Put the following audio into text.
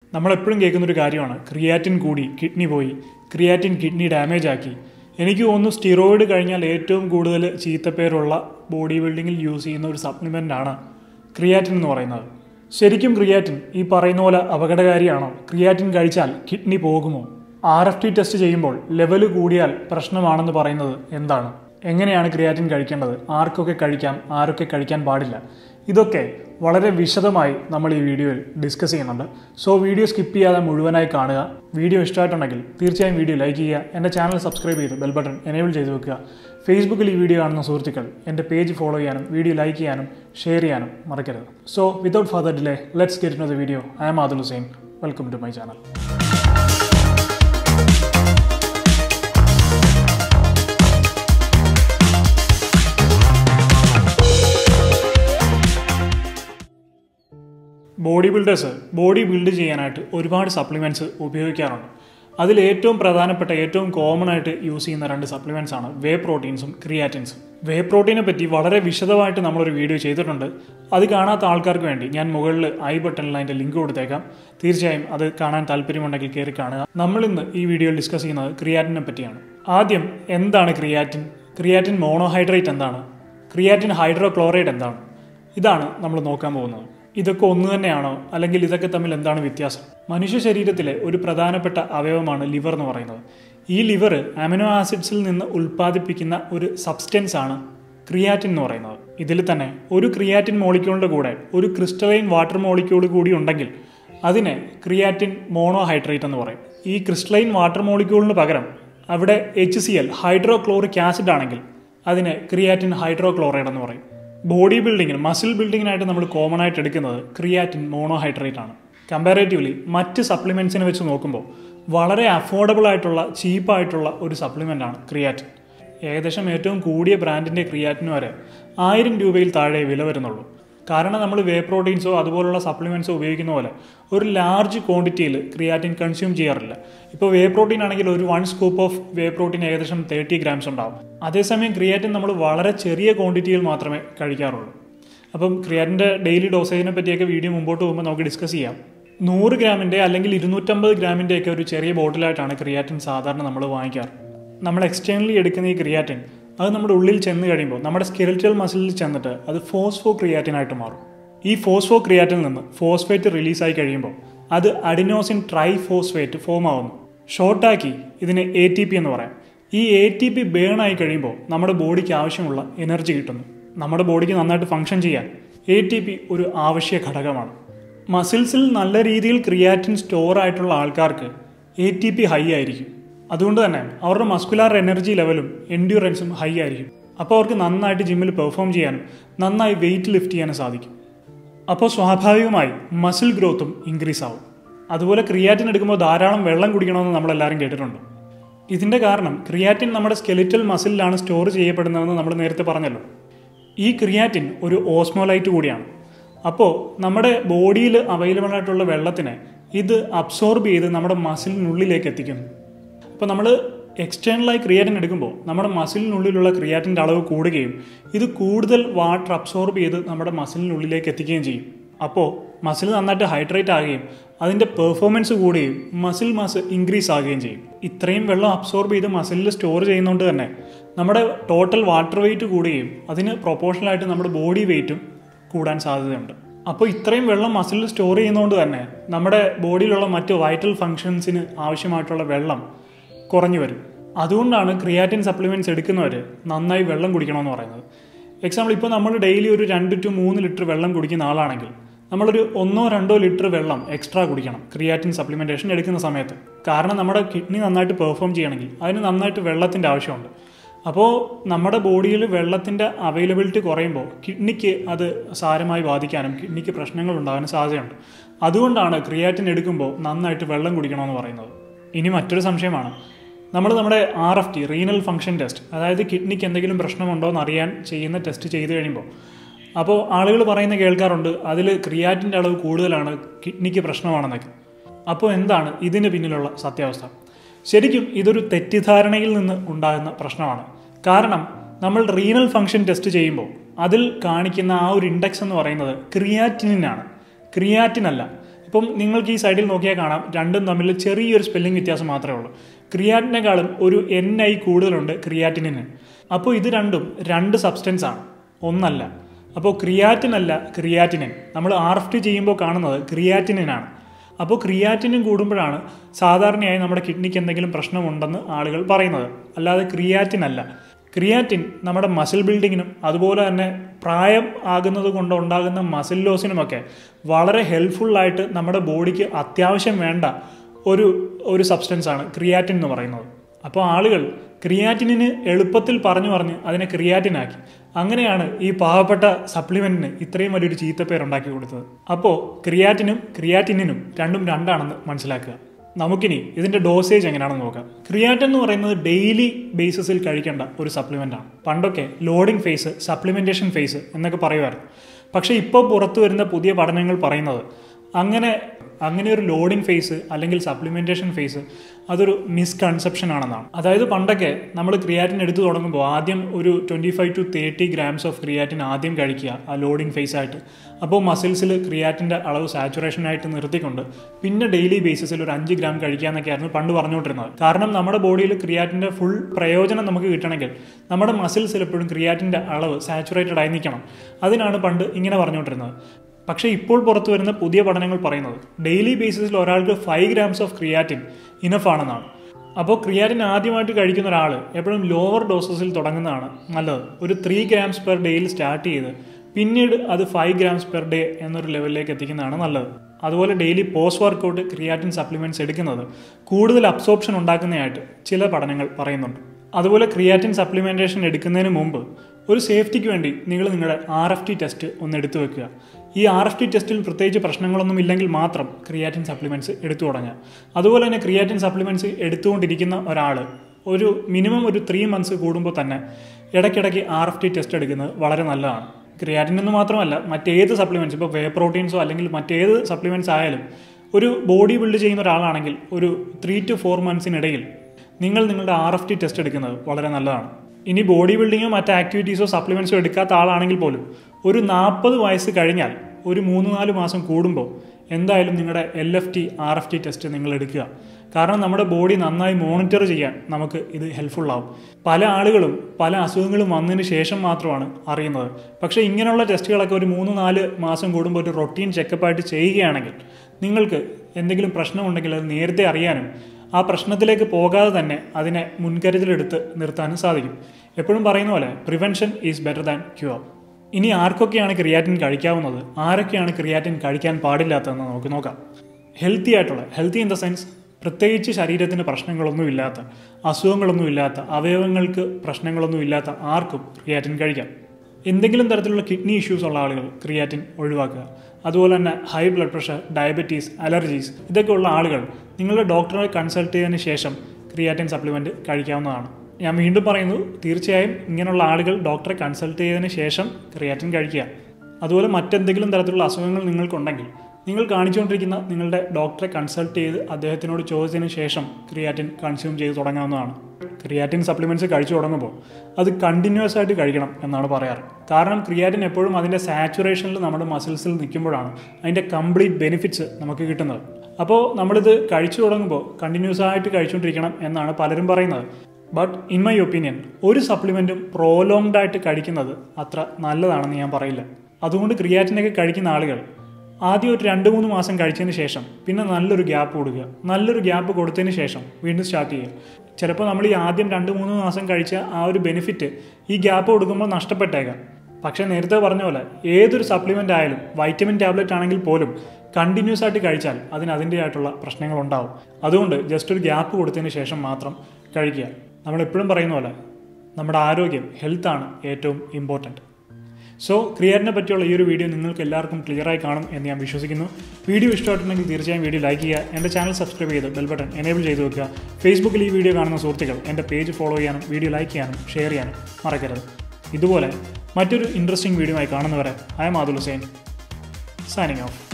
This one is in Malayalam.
നമ്മളെപ്പോഴും കേൾക്കുന്നൊരു കാര്യമാണ് ക്രിയാറ്റിൻ കൂടി കിഡ്നി പോയി ക്രിയാറ്റിൻ കിഡ്നി ഡാമേജ് ആക്കി എനിക്ക് തോന്നുന്നു സ്റ്റിറോയിഡ് കഴിഞ്ഞാൽ ഏറ്റവും കൂടുതൽ ചീത്തപ്പേരുള്ള ബോഡി ബിൽഡിങ്ങിൽ യൂസ് ചെയ്യുന്ന ഒരു സപ്ലിമെൻ്റ് ആണ് ക്രിയാറ്റിൻ എന്ന് പറയുന്നത് ശരിക്കും ക്രിയാറ്റിൻ ഈ പറയുന്ന പോലെ അപകടകാരിയാണോ ക്രിയാറ്റിൻ കഴിച്ചാൽ കിഡ്നി പോകുമോ ആർ എഫ് ടി ടെസ്റ്റ് ചെയ്യുമ്പോൾ ലെവൽ കൂടിയാൽ പ്രശ്നമാണെന്ന് പറയുന്നത് എന്താണ് എങ്ങനെയാണ് ക്രിയാറ്റിൻ കഴിക്കേണ്ടത് ആർക്കൊക്കെ കഴിക്കാം ആരൊക്കെ കഴിക്കാൻ പാടില്ല ഇതൊക്കെ വളരെ വിശദമായി നമ്മൾ ഈ വീഡിയോയിൽ ഡിസ്കസ് ചെയ്യുന്നുണ്ട് സോ വീഡിയോ സ്കിപ്പ് ചെയ്യാതെ മുഴുവനായി കാണുക വീഡിയോ ഇഷ്ടമായിട്ടുണ്ടെങ്കിൽ തീർച്ചയായും വീഡിയോ ലൈക്ക് ചെയ്യുക എൻ്റെ ചാനൽ സബ്സ്ക്രൈബ് ചെയ്ത് ബെൽ ബട്ടൺ എനേബിൾ ചെയ്ത് വെക്കുക ഫേസ്ബുക്കിൽ ഈ വീഡിയോ കാണുന്ന സുഹൃത്തുക്കൾ എൻ്റെ പേജ് ഫോളോ ചെയ്യാനും വീഡിയോ ലൈക്ക് ചെയ്യാനും ഷെയർ ചെയ്യാനും മറക്കരുത് so without further delay let's get to the video I am Adul Hussain welcome to my channel body builders body build ചെയ്യാനായിട്ട് ഒരുപാട് സപ്ലിമെൻറ്റ്സ് ഉപയോഗിക്കാറുണ്ട് അതിൽ ഏറ്റവും പ്രധാനപ്പെട്ട ഏറ്റവും കോമൺ ആയിട്ട് യൂസ് ചെയ്യുന്ന രണ്ട് സപ്ലിമെൻറ്റ്സ് ആണ് വേ പ്രോട്ടീൻസും ക്രിയാറ്റിൻസും വേ പ്രോട്ടീനെ പറ്റി വളരെ വിശദമായിട്ട് നമ്മളൊരു വീഡിയോ ചെയ്തിട്ടുണ്ട് അത് കാണാത്ത ആൾക്കാർക്ക് വേണ്ടി ഞാൻ മുകളിൽ ഐ ബട്ടണിൽ അതിൻ്റെ ലിങ്ക് കൊടുത്തേക്കാം തീർച്ചയായും അത് കാണാൻ താല്പര്യമുണ്ടെങ്കിൽ കയറി കാണുക നമ്മൾ ഇന്ന് ഈ വീഡിയോയിൽ ഡിസ്കസ് ചെയ്യുന്നത് ക്രിയാറ്റിനെ പറ്റിയാണ് ആദ്യം എന്താണ് ക്രിയാറ്റിൻ ക്രിയാറ്റിൻ മോണോഹൈഡ്രേറ്റ് എന്താണ് ക്രിയാറ്റിൻ ഹൈഡ്രോക്ലോറൈഡ് എന്താണ് ഇതാണ് നമ്മൾ നോക്കാൻ പോകുന്നത് ഇതൊക്കെ ഒന്ന് തന്നെയാണോ അല്ലെങ്കിൽ ഇതൊക്കെ തമ്മിൽ എന്താണ് വ്യത്യാസം മനുഷ്യ ശരീരത്തിലെ ഒരു പ്രധാനപ്പെട്ട അവയവമാണ് ലിവർ എന്ന് പറയുന്നത് ഈ ലിവർ അമിനോ ആസിഡ്സിൽ നിന്ന് ഉൽപ്പാദിപ്പിക്കുന്ന ഒരു സബ്സ്റ്റൻസ് ആണ് ക്രിയാറ്റിൻ എന്ന് പറയുന്നത് ഇതിൽ തന്നെ ഒരു ക്രിയാറ്റിൻ മോളിക്യൂളിൻ്റെ കൂടെ ഒരു ക്രിസ്റ്റലൈൻ വാട്ടർ മോളിക്യൂൾ കൂടി ഉണ്ടെങ്കിൽ അതിനെ ക്രിയാറ്റിൻ മോണോഹൈഡ്രേറ്റ് എന്ന് പറയും ഈ ക്രിസ്റ്റലൈൻ വാട്ടർ മോളിക്യൂളിന് പകരം അവിടെ H C L hydrochloric acid ആണെങ്കിൽ അതിനെ ക്രിയാറ്റിൻ ഹൈഡ്രോക്ലോറൈഡ് എന്ന് പറയും ബോഡി ബിൽഡിങ്ങിന് മസിൽ ബിൽഡിങ്ങിനായിട്ട് നമ്മൾ കോമൺ ആയിട്ട് എടുക്കുന്നത് ക്രിയാറ്റിൻ മോണോഹൈഡ്രേറ്റ് ആണ് കമ്പാരേറ്റീവ്ലി മറ്റ് സപ്ലിമെൻറ്റ്സിനെ വെച്ച് നോക്കുമ്പോൾ വളരെ അഫോർഡബിൾ ആയിട്ടുള്ള ചീപ്പായിട്ടുള്ള ഒരു സപ്ലിമെൻ്റ് ആണ് ക്രിയാറ്റിൻ ഏകദേശം ഏറ്റവും കൂടിയ ബ്രാൻഡിൻ്റെ ക്രിയാറ്റിന് വരെ ആയിരം രൂപയിൽ താഴെ വില വരുന്നുള്ളൂ കാരണം നമ്മൾ വേ പ്രോട്ടീൻസോ അതുപോലുള്ള സപ്ലിമെൻറ്റ്സോ ഉപയോഗിക്കുന്ന പോലെ ഒരു ലാർജ് ക്വാണ്ടിറ്റിയിൽ ക്രിയാറ്റിൻ കൺസ്യൂം ചെയ്യാറില്ല ഇപ്പോൾ വേ പ്രോട്ടീൻ ആണെങ്കിൽ ഒരു one scoop of whey protein ഏകദേശം തേർട്ടി ഗ്രാംസ് ഉണ്ടാവും അതേസമയം ക്രിയാറ്റിൻ നമ്മൾ വളരെ ചെറിയ ക്വാണ്ടിറ്റിയിൽ മാത്രമേ കഴിക്കാറുള്ളൂ അപ്പം ക്രിയാറ്റിൻ്റെ ഡെയിലി ഡോസേജിനെ പറ്റിയൊക്കെ വീഡിയോ മുമ്പോട്ട് പോകുമ്പോൾ നമുക്ക് ഡിസ്കസ് ചെയ്യാം നൂറ് ഗ്രാമിൻ്റെ അല്ലെങ്കിൽ ഇരുന്നൂറ്റമ്പത് ഗ്രാമിൻ്റെയൊക്കെ ഒരു ചെറിയ ബോട്ടിലായിട്ടാണ് ക്രിയാറ്റിൻ സാധാരണ നമ്മൾ വാങ്ങിക്കാറ് നമ്മൾ എക്സ്റ്റേണലി എടുക്കുന്ന ഈ ക്രിയാറ്റിൻ അത് നമ്മുടെ ഉള്ളിൽ ചെന്ന് കഴിയുമ്പോൾ നമ്മുടെ സ്കെലിറ്റൽ മസിലിൽ ചെന്നിട്ട് അത് ഫോസ്ഫോ ക്രിയാറ്റിനായിട്ട് മാറും ഈ ഫോസ്ഫോ ക്രിയാറ്റിൽ നിന്ന് ഫോസ്ഫേറ്റ് റിലീസായി കഴിയുമ്പോൾ അത് അഡിനോസിൻ ട്രൈ ഫോസ്ഫേറ്റ് ഫോം ആവുന്നു ഷോർട്ടാക്കി ഇതിന് എ ടി പി എന്ന് പറയാം ഈ എ ടി പി ബേൺ ആയി കഴിയുമ്പോൾ നമ്മുടെ ബോഡിക്ക് ആവശ്യമുള്ള എനർജി കിട്ടുന്നു നമ്മുടെ ബോഡിക്ക് നന്നായിട്ട് ഫങ്ഷൻ ചെയ്യാൻ എ ടി പി ഒരു ആവശ്യ ഘടകമാണ് മസിൽസിൽ നല്ല രീതിയിൽ ക്രിയാറ്റിൻ സ്റ്റോർ ആയിട്ടുള്ള ആൾക്കാർക്ക് എ ടി പി ഹൈ ആയിരിക്കും അതുകൊണ്ട് തന്നെ അവരുടെ മസ്കുലാർ എനർജി ലെവലും എൻഡ്യൂറൻസും ഹൈ ആയിരിക്കും അപ്പോൾ അവർക്ക് നന്നായിട്ട് ജിമ്മിൽ പെർഫോം ചെയ്യാനും നന്നായി വെയിറ്റ് ലിഫ്റ്റ് ചെയ്യാനും സാധിക്കും അപ്പോൾ സ്വാഭാവികമായി മസിൽ ഗ്രോത്തും ഇൻക്രീസ് ആവും അതുപോലെ ക്രിയാറ്റിൻ എടുക്കുമ്പോൾ ധാരാളം വെള്ളം കുടിക്കണമെന്ന് നമ്മളെല്ലാവരും കേട്ടിട്ടുണ്ട് ഇതിൻ്റെ കാരണം ക്രിയാറ്റിൻ നമ്മുടെ സ്കെലിറ്റൽ മസിലിലാണ് സ്റ്റോർ ചെയ്യപ്പെടുന്നതെന്ന് നമ്മൾ നേരത്തെ പറഞ്ഞല്ലോ ഈ ക്രിയാറ്റിൻ ഒരു ഓസ്മോലൈറ്റ് കൂടിയാണ് അപ്പോൾ നമ്മുടെ ബോഡിയിൽ അവൈലബിൾ ആയിട്ടുള്ള വെള്ളത്തിനെ ഇത് അബ്സോർബ് ചെയ്ത് നമ്മുടെ മസിലിനുള്ളിലേക്ക് എത്തിക്കുന്നു അപ്പോൾ നമ്മൾ എക്സ്റ്റേണലായി ക്രിയാറ്റിൻ എടുക്കുമ്പോൾ നമ്മുടെ മസിലിനുള്ളിലുള്ള ക്രിയാറ്റിൻ്റെ അളവ് കൂടുകയും ഇത് കൂടുതൽ വാട്ടർ അബ്സോർബ് ചെയ്ത് നമ്മുടെ മസിലിനുള്ളിലേക്ക് എത്തിക്കുകയും ചെയ്യും അപ്പോൾ മസിൽ നന്നായിട്ട് ഹൈഡ്രേറ്റ് ആകുകയും അതിൻ്റെ പെർഫോമൻസ് കൂടുകയും മസിൽ മാസ് ഇൻക്രീസ് ആകുകയും ചെയ്യും ഇത്രയും വെള്ളം അബ്സോർബ് ചെയ്ത് മസിലിൽ സ്റ്റോർ ചെയ്യുന്നതുകൊണ്ട് തന്നെ നമ്മുടെ ടോട്ടൽ വാട്ടർ വെയിറ്റ് കൂടുകയും അതിന് പ്രൊപ്പോർഷണലായിട്ട് നമ്മുടെ ബോഡി വെയിറ്റും കൂടാൻ സാധ്യതയുണ്ട് അപ്പോൾ ഇത്രയും വെള്ളം മസിലിൽ സ്റ്റോർ ചെയ്യുന്നതുകൊണ്ട് തന്നെ നമ്മുടെ ബോഡിയിലുള്ള മറ്റ് വൈറ്റൽ ഫങ്ഷൻസിന് ആവശ്യമായിട്ടുള്ള വെള്ളം കുറഞ്ഞു വരും അതുകൊണ്ടാണ് ക്രിയാറ്റിൻ സപ്ലിമെൻറ്റ്സ് എടുക്കുന്നവർ നന്നായി വെള്ളം കുടിക്കണമെന്ന് പറയുന്നത് എക്സാമ്പിൾ ഇപ്പോൾ നമ്മൾ ഡെയിലി ഒരു രണ്ട് ടു മൂന്ന് ലിറ്റർ വെള്ളം കുടിക്കുന്ന ആളാണെങ്കിൽ നമ്മളൊരു ഒന്നോ രണ്ടോ ലിറ്റർ വെള്ളം എക്സ്ട്രാ കുടിക്കണം ക്രിയാറ്റിൻ സപ്ലിമെൻറ്റേഷൻ എടുക്കുന്ന സമയത്ത് കാരണം നമ്മുടെ കിഡ്നി നന്നായിട്ട് പെർഫോം ചെയ്യണമെങ്കിൽ അതിന് നന്നായിട്ട് വെള്ളത്തിൻ്റെ ആവശ്യമുണ്ട് അപ്പോൾ നമ്മുടെ ബോഡിയിൽ വെള്ളത്തിൻ്റെ അവൈലബിലിറ്റി കുറയുമ്പോൾ കിഡ്നിക്ക് അത് സാരമായി ബാധിക്കാനും കിഡ്നിക്ക് പ്രശ്നങ്ങൾ ഉണ്ടാകാനും സാധ്യതയുണ്ട് അതുകൊണ്ടാണ് ക്രിയാറ്റിൻ എടുക്കുമ്പോൾ നന്നായിട്ട് വെള്ളം കുടിക്കണമെന്ന് പറയുന്നത് ഇനി മറ്റൊരു സംശയമാണ് നമ്മൾ നമ്മുടെ R F T renal function test അതായത് കിഡ്നിക്ക് എന്തെങ്കിലും പ്രശ്നമുണ്ടോ എന്ന് അറിയാൻ ചെയ്യുന്ന ടെസ്റ്റ് ചെയ്ത് കഴിയുമ്പോൾ അപ്പോൾ ആളുകൾ പറയുന്ന കേൾക്കാറുണ്ട് അതിൽ ക്രിയാറ്റിൻ്റെ അളവ് കൂടുതലാണ് കിഡ്നിക്ക് പ്രശ്നമാണെന്നൊക്കെ അപ്പോൾ എന്താണ് ഇതിന് പിന്നിലുള്ള സത്യാവസ്ഥ ശരിക്കും ഇതൊരു തെറ്റിദ്ധാരണയിൽ നിന്ന് ഉണ്ടാകുന്ന പ്രശ്നമാണ് കാരണം നമ്മൾ റീനൽ ഫംഗ്ഷൻ ടെസ്റ്റ് ചെയ്യുമ്പോൾ അതിൽ കാണിക്കുന്ന ആ ഒരു ഇൻഡെക്സ് എന്ന് പറയുന്നത് ക്രിയാറ്റിനാണ് ക്രിയാറ്റിൻ അല്ല ഇപ്പം നിങ്ങൾക്ക് ഈ സൈഡിൽ നോക്കിയാൽ കാണാം രണ്ടും തമ്മിൽ ചെറിയൊരു സ്പെല്ലിംഗ് വ്യത്യാസം മാത്രമേ ഉള്ളൂ ക്രിയാറ്റിനേക്കാളും ഒരു എൻ ഐ കൂടുതലുണ്ട് ക്രിയാറ്റിനിന് അപ്പോൾ ഇത് രണ്ടും രണ്ട് സബ്സ്റ്റൻസ് ആണ് ഒന്നല്ല അപ്പോൾ ക്രിയാറ്റിൻ അല്ല ക്രിയാറ്റിനിൻ നമ്മൾ ആർ എഫ് ടി ചെയ്യുമ്പോൾ കാണുന്നത് ക്രിയാറ്റിനിനാണ് അപ്പോൾ ക്രിയാറ്റിനും കൂടുമ്പോഴാണ് സാധാരണയായി നമ്മുടെ കിഡ്നിക്ക് എന്തെങ്കിലും പ്രശ്നമുണ്ടെന്ന് ആളുകൾ പറയുന്നത് അല്ലാതെ ക്രിയാറ്റിൻ അല്ല ക്രിയാറ്റിൻ നമ്മുടെ മസിൽ ബിൽഡിങ്ങിനും അതുപോലെ തന്നെ പ്രായം ആകുന്നത് കൊണ്ട് ഉണ്ടാകുന്ന മസിൽ ലോസിനുമൊക്കെ വളരെ ഹെൽപ്ഫുള്ളായിട്ട് നമ്മുടെ ബോഡിക്ക് അത്യാവശ്യം വേണ്ട ഒരു ഒരു സബ്സ്റ്റൻസ് ആണ് ക്രിയാറ്റിൻ എന്ന് പറയുന്നത് അപ്പോൾ ആളുകൾ ക്രിയാറ്റിനിന് എളുപ്പത്തിൽ പറഞ്ഞു പറഞ്ഞ് അതിനെ ക്രിയാറ്റിനാക്കി അങ്ങനെയാണ് ഈ പാവപ്പെട്ട സപ്ലിമെന്റിന് ഇത്രയും വലിയൊരു ചീത്തപ്പേർ ഉണ്ടാക്കി കൊടുത്തത് അപ്പോൾ ക്രിയാറ്റിനും ക്രിയാറ്റിനും രണ്ടും രണ്ടാണെന്ന് മനസ്സിലാക്കുക നമുക്കിനി ഇതിന്റെ ഡോസേജ് എങ്ങനെയാണെന്ന് നോക്കാം ക്രിയാറ്റിൻ എന്ന് പറയുന്നത് ഡെയിലി ബേസിസിൽ കഴിക്കേണ്ട ഒരു സപ്ലിമെന്റ് ആണ് പണ്ടൊക്കെ ലോഡിംഗ് ഫേസ് സപ്ലിമെന്റേഷൻ ഫേസ് എന്നൊക്കെ പറയുമായിരുന്നു പക്ഷേ ഇപ്പോൾ പുറത്തു വരുന്ന പുതിയ പഠനങ്ങൾ പറയുന്നത് അങ്ങനെ അങ്ങനെ ഒരു ലോഡിംഗ് ഫേസ് അല്ലെങ്കിൽ സപ്ലിമെന്റേഷൻ ഫേസ് അതൊരു മിസ്കൺസെപ്ഷൻ ആണെന്നാണ് അതായത് പണ്ടൊക്കെ നമ്മൾ ക്രിയാറ്റിൻ എടുത്തു തുടങ്ങുമ്പോൾ ആദ്യം ഒരു twenty five to thirty grams of creatine ആദ്യം കഴിക്കുക ആ ലോഡിംഗ് ഫേസ് ആയിട്ട് അപ്പോൾ മസിൽസിൽ ക്രിയാറ്റിൻ്റെ അളവ് സാച്ചുറേഷൻ ആയിട്ട് നിർത്തിക്കൊണ്ട് പിന്നെ ഡെയിലി ബേസിസിൽ ഒരു അഞ്ച് ഗ്രാം കഴിക്കുക എന്നൊക്കെയായിരുന്നു പണ്ട് പറഞ്ഞുകൊണ്ടിരുന്നത് കാരണം നമ്മുടെ ബോഡിയിൽ ക്രിയാറ്റിൻ്റെ ഫുൾ പ്രയോജനം നമുക്ക് കിട്ടണമെങ്കിൽ നമ്മുടെ മസിൽസിൽ എപ്പോഴും ക്രിയാറ്റിൻ്റെ അളവ് സാച്ചുറേറ്റഡ് ആയി നിൽക്കണം അതിനാണ് പണ്ട് ഇങ്ങനെ പറഞ്ഞുകൊണ്ടിരുന്നത് പക്ഷേ ഇപ്പോൾ പുറത്തു വരുന്ന പുതിയ പഠനങ്ങൾ പറയുന്നത് ഡെയിലി ബേസിസിൽ ഒരാൾക്ക് five grams of creatine enough ആണെന്നാണ് അപ്പോൾ ക്രിയാറ്റിൻ ആദ്യമായിട്ട് കഴിക്കുന്ന ഒരാൾ എപ്പോഴും ലോവർ ഡോസസിൽ തുടങ്ങുന്നതാണ് നല്ലത് ഒരു ത്രീ ഗ്രാംസ് പെർ ഡേയിൽ സ്റ്റാർട്ട് ചെയ്ത് പിന്നീട് അത് ഫൈവ് ഗ്രാംസ് പെർ ഡേ എന്നൊരു ലെവലിലേക്ക് എത്തിക്കുന്നതാണ് നല്ലത് അതുപോലെ daily post workout creatine supplements എടുക്കുന്നത് കൂടുതൽ അബ്സോർപ്ഷൻ ഉണ്ടാക്കുന്നതായിട്ട് ചില പഠനങ്ങൾ പറയുന്നുണ്ട് അതുപോലെ ക്രിയാറ്റിൻ സപ്ലിമെൻറ്റേഷൻ എടുക്കുന്നതിന് മുമ്പ് ഒരു സേഫ്റ്റിക്ക് വേണ്ടി നിങ്ങൾ നിങ്ങളുടെ ആർ എഫ് ടി ടെസ്റ്റ് ഒന്ന് എടുത്തു വെക്കുക ഈ ആർ എഫ് ടി ടെസ്റ്റിൽ പ്രത്യേകിച്ച് പ്രശ്നങ്ങളൊന്നും ഇല്ലെങ്കിൽ മാത്രം ക്രിയാറ്റിൻ സപ്ലിമെൻറ്റ്സ് എടുത്തു തുടങ്ങുക അതുപോലെ തന്നെ ക്രിയാറ്റിൻ സപ്ലിമെൻറ്റ്സ് എടുത്തുകൊണ്ടിരിക്കുന്ന ഒരാൾ ഒരു മിനിമം ഒരു ത്രീ മന്ത്സ് കൂടുമ്പോൾ തന്നെ ഇടയ്ക്കിടയ്ക്ക് ആർ എഫ് ടി ടെസ്റ്റ് എടുക്കുന്നത് വളരെ നല്ലതാണ് ക്രിയാറ്റിൻ എന്ന് മാത്രമല്ല മറ്റേത് സപ്ലിമെൻറ്റ്സ് ഇപ്പോൾ വേ പ്രോട്ടീൻസോ അല്ലെങ്കിൽ മറ്റേത് സപ്ലിമെൻറ്റ്സ് ആയാലും ഒരു ബോഡി ബിൽഡ് ചെയ്യുന്ന ഒരാളാണെങ്കിൽ ഒരു ത്രീ ടു ഫോർ മന്ത്സിനിടയിൽ നിങ്ങൾ നിങ്ങളുടെ ആർ എഫ് ടി ടെസ്റ്റ് എടുക്കുന്നത് വളരെ നല്ലതാണ് ഇനി ബോഡി ബിൽഡിങ്ങോ മറ്റ് ആക്ടിവിറ്റീസോ സപ്ലിമെൻറ്റ്സോ എടുക്കാത്ത ആളാണെങ്കിൽ പോലും ഒരു നാൽപ്പത് വയസ്സ് കഴിഞ്ഞാൽ ഒരു മൂന്ന് നാല് മാസം കൂടുമ്പോൾ എന്തായാലും നിങ്ങളുടെ L F T R F T test നിങ്ങൾ എടുക്കുക കാരണം നമ്മുടെ ബോഡി നന്നായി മോണിറ്റർ ചെയ്യാൻ നമുക്ക് ഇത് ഹെൽപ്ഫുൾ ആവും പല ആളുകളും പല അസുഖങ്ങളും വന്നതിന് ശേഷം മാത്രമാണ് അറിയുന്നത് പക്ഷേ ഇങ്ങനെയുള്ള ടെസ്റ്റുകളൊക്കെ ഒരു മൂന്ന് നാല് മാസം കൂടുമ്പോൾ ഒരു റൊട്ടീൻ ചെക്കപ്പായിട്ട് ചെയ്യുകയാണെങ്കിൽ നിങ്ങൾക്ക് എന്തെങ്കിലും പ്രശ്നമുണ്ടെങ്കിൽ അത് നേരത്തെ അറിയാനും ആ പ്രശ്നത്തിലേക്ക് പോകാതെ തന്നെ അതിനെ മുൻകരുതലെടുത്ത് നിർത്താനും സാധിക്കും എപ്പോഴും പറയുന്ന പോലെ prevention is better than cure ഇനി ആർക്കൊക്കെയാണ് ക്രിയാറ്റിൻ കഴിക്കാവുന്നത് ആരൊക്കെയാണ് ക്രിയാറ്റിൻ കഴിക്കാൻ പാടില്ലാത്തതെന്ന് നമുക്ക് നോക്കാം ഹെൽത്തി ആയിട്ടുള്ള ഹെൽത്തി ഇൻ ദ സെൻസ് പ്രത്യേകിച്ച് ശരീരത്തിന് പ്രശ്നങ്ങളൊന്നും ഇല്ലാത്ത അസുഖങ്ങളൊന്നും ഇല്ലാത്ത അവയവങ്ങൾക്ക് പ്രശ്നങ്ങളൊന്നും ഇല്ലാത്ത ആർക്കും ക്രിയാറ്റിൻ കഴിക്കാം എന്തെങ്കിലും തരത്തിലുള്ള കിഡ്നി ഇഷ്യൂസ് ഉള്ള ആളുകൾ ക്രിയാറ്റിൻ ഒഴിവാക്കുക അതുപോലെ തന്നെ high blood pressure diabetes allergies ഇതൊക്കെ ഉള്ള ആളുകൾ നിങ്ങളുടെ ഡോക്ടറെ കൺസൾട്ട് ചെയ്തതിന് ശേഷം ക്രിയാറ്റിൻ സപ്ലിമെൻറ്റ് കഴിക്കാവുന്നതാണ് ഞാൻ വീണ്ടും പറയുന്നു തീർച്ചയായും ഇങ്ങനെയുള്ള ആളുകൾ ഡോക്ടറെ കൺസൾട്ട് ചെയ്തതിന് ശേഷം ക്രിയാറ്റിൻ കഴിക്കുക അതുപോലെ മറ്റെന്തെങ്കിലും തരത്തിലുള്ള അസുഖങ്ങൾ നിങ്ങൾക്കുണ്ടെങ്കിൽ നിങ്ങൾ കാണിച്ചുകൊണ്ടിരിക്കുന്ന നിങ്ങളുടെ ഡോക്ടറെ കൺസൾട്ട് ചെയ്ത് അദ്ദേഹത്തിനോട് ചോദിച്ചതിന് ശേഷം ക്രിയാറ്റിൻ കൺസ്യൂം ചെയ്ത് തുടങ്ങാവുന്നതാണ് ക്രിയാറ്റിൻ സപ്ലിമെൻറ്റ്സ് കഴിച്ചു തുടങ്ങുമ്പോൾ അത് കണ്ടിന്യൂസ് ആയിട്ട് കഴിക്കണം എന്നാണ് പറയാറ് കാരണം ക്രിയാറ്റിൻ എപ്പോഴും അതിൻ്റെ സാച്ചുറേഷനിൽ നമ്മുടെ മസിൽസിൽ നിൽക്കുമ്പോഴാണ് അതിൻ്റെ കംപ്ലീറ്റ് ബെനിഫിറ്റ്സ് നമുക്ക് കിട്ടുന്നത് അപ്പോൾ നമ്മളിത് കഴിച്ചു തുടങ്ങുമ്പോൾ കണ്ടിന്യൂസ് ആയിട്ട് കഴിച്ചുകൊണ്ടിരിക്കണം എന്നാണ് പലരും പറയുന്നത് ബട്ട് ഇൻ മൈ ഒപ്പീനിയൻ ഒരു സപ്ലിമെൻറ്റും പ്രോലോങ്ഡ് ആയിട്ട് കഴിക്കുന്നത് അത്ര നല്ലതാണെന്ന് ഞാൻ പറയില്ല അതുകൊണ്ട് ക്രിയാറ്റിനൊക്കെ കഴിക്കുന്ന ആളുകൾ ആദ്യം ഒരു രണ്ട് മൂന്ന് മാസം കഴിച്ചതിന് ശേഷം പിന്നെ നല്ലൊരു ഗ്യാപ്പ് കൊടുക്കുക നല്ലൊരു ഗ്യാപ്പ് കൊടുത്തതിന് ശേഷം വീണ്ടും സ്റ്റാർട്ട് ചെയ്യുക ചിലപ്പോൾ നമ്മൾ ഈ ആദ്യം രണ്ട് മൂന്ന് മാസം കഴിച്ച ആ ഒരു ബെനിഫിറ്റ് ഈ ഗ്യാപ്പ് കൊടുക്കുമ്പോൾ നഷ്ടപ്പെട്ടേക്കാം പക്ഷേ നേരത്തെ പറഞ്ഞ പോലെ ഏതൊരു സപ്ലിമെൻ്റ് ആയാലും വൈറ്റമിൻ ടാബ്ലറ്റ് ആണെങ്കിൽ പോലും കണ്ടിന്യൂസ് ആയിട്ട് കഴിച്ചാൽ അതിന് അതിൻ്റെതായിട്ടുള്ള പ്രശ്നങ്ങളുണ്ടാവും അതുകൊണ്ട് ജസ്റ്റ് ഒരു ഗ്യാപ്പ് കൊടുത്തതിന് ശേഷം മാത്രം കഴിക്കുക നമ്മൾ എപ്പോഴും പറയുന്ന പോലെ നമ്മുടെ ആരോഗ്യം ഹെൽത്താണ് ഏറ്റവും ഇമ്പോർട്ടൻറ്റ് സോ ക്രിയാറ്റിനെ പറ്റിയുള്ള ഈ ഒരു വീഡിയോ നിങ്ങൾക്ക് എല്ലാവർക്കും ക്ലിയറായി കാണും എന്ന് ഞാൻ വിശ്വസിക്കുന്നു വീഡിയോ ഇഷ്ടമായിട്ടുണ്ടെങ്കിൽ തീർച്ചയായും വീഡിയോ ലൈക്ക് ചെയ്യുക എൻ്റെ ചാനൽ സബ്സ്ക്രൈബ് ചെയ്ത് ബെൽ ബട്ടൺ എനേബിൾ ചെയ്ത് വെക്കുക ഫേസ്ബുക്കിൽ ഈ വീഡിയോ കാണുന്ന സുഹൃത്തുക്കൾ എൻ്റെ പേജ് ഫോളോ ചെയ്യാനും വീഡിയോ ലൈക്ക് ചെയ്യാനും ഷെയർ ചെയ്യാനും മറക്കരുത് ഇതുപോലെ മറ്റൊരു ഇൻട്രസ്റ്റിംഗ് വീഡിയോ ആയി കാണുന്നവരെ I'm Adul Hussain signing of